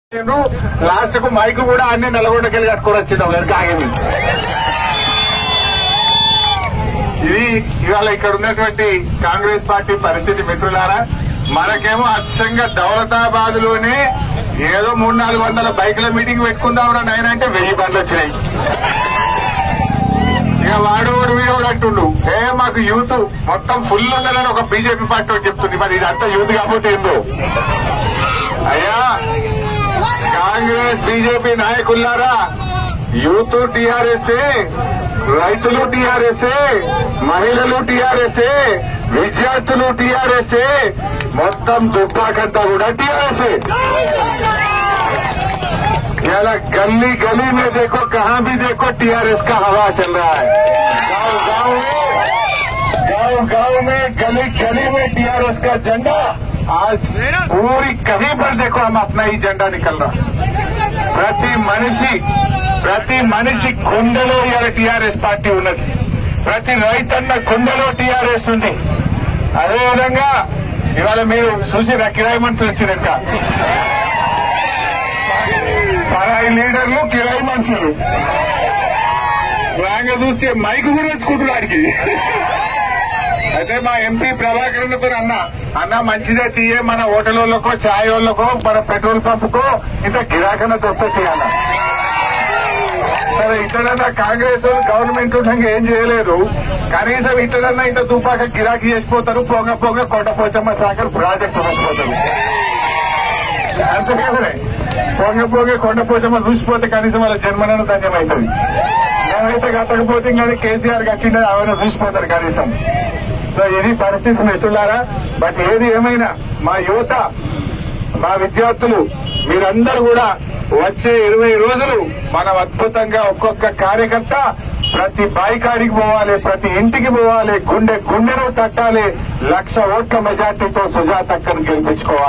last కు mic కూడా అన్ని నల్గొండకెళ్ళి కట్టుకొని వచ్చింది ఒక దగ్గరికి ఆగింది ఇది ఇవాళ ఇక్కడ ఉన్నటువంటి కాంగ్రెస్ పార్టీ పరిస్థితి మిత్రులారా మనకేమో అచ్చంగా దౌలతాబాద్ లోనే ఏదో మూడు నాలుగు వందల బైకుల మీటింగ్ పెట్టుకుందాం నాయన అంటే వెయ్యి బండ్లు వచ్చినాయి ఇక వాడు వాడు వీడు వాడు అంటుండు ఏ మాకు యూత్ మొత్తం ఫుల్ ఉన్నదని ఒక బీజేపీ పార్టీ ఒకటి చెప్తుంది మరి ఇదంతా యూత్ కాకపోతే ఏందో అయ్యా కాంగ్రెస్ బీజేపీ నాయకులారా యూత్ టీఆర్ఎస్ రైతులు టీఆర్ఎస్ మహిళలు టీఆర్ఎస్ విద్యార్థులు టీఆర్ఎస్ మొత్తం దుబ్బాకంతా కూడా టీఆర్ఎస్ याला गली गली में देखो कहाँ भी देखो टीआरएस का हवा चल रहा है गांव गांव में गांव गांव में गली गली में टीआरएस का झंडा आज पूरी कहीं पर देखो हम अपना ही झंडा निकल रहा ప్రతి మనిషి ప్రతి మనిషి గుండెలో ఇవాళ టీఆర్ఎస్ పార్టీ ఉన్నది ప్రతి రైతన్న గుండెలో టీఆర్ఎస్ ఉంది అదేవిధంగా ఇవాళ మీరు చూసి కిరాయి మనుషులు వచ్చినాక పరాయి లీడర్లు కిరాయి మనుషులు రాగా చూస్తే మైక్ కూడా వచ్చుకుంటున్నారు ఆడికి అయితే మా ఎంపీ ప్రభాకరన్తో అన్న అన్న మంచిదే తీయే మన హోటల్ వాళ్ళకో ఛాయ్ వాళ్ళకో మన పెట్రోల్ పంపుకో ఇంత గిరాకన దొరుకుతుంది అన్న సరే ఇతడన్నా కాంగ్రెస్ వాళ్ళు గవర్నమెంట్ ఉండగా ఏం చేయలేదు కనీసం ఇతడన్నా ఇంత తుపాక గిరాకీ చేసిపోతారు పొంగ పొంగ కొండపోచమ్మ సాగర్ ప్రాజెక్టు చూసిపోతారు అంతే కదనే పొంగ పొంగ కొండపోచమ్మ చూసిపోతే కనీసం వాళ్ళ జన్మనను ధన్యమవుతుంది మేమైతే కట్టకపోతే ఇంకా కేసీఆర్ కట్టిండే ఆమెను చూసిపోతారు కనీసం సో ఇది పరిస్థితి మిత్రులారా బట్ ఏది ఏమైనా మా యువత మా విద్యార్థులు మీరందరూ కూడా వచ్చే ఇరవై రోజులు మనం అద్భుతంగా ఒక్కొక్క కార్యకర్త ప్రతి బాయికాడికి పోవాలి ప్రతి ఇంటికి పోవాలి గుండె గుండెను తట్టాలి లక్ష ఓట్ల మెజార్టీతో సుజాతక్కను గెలిపించుకోవాలి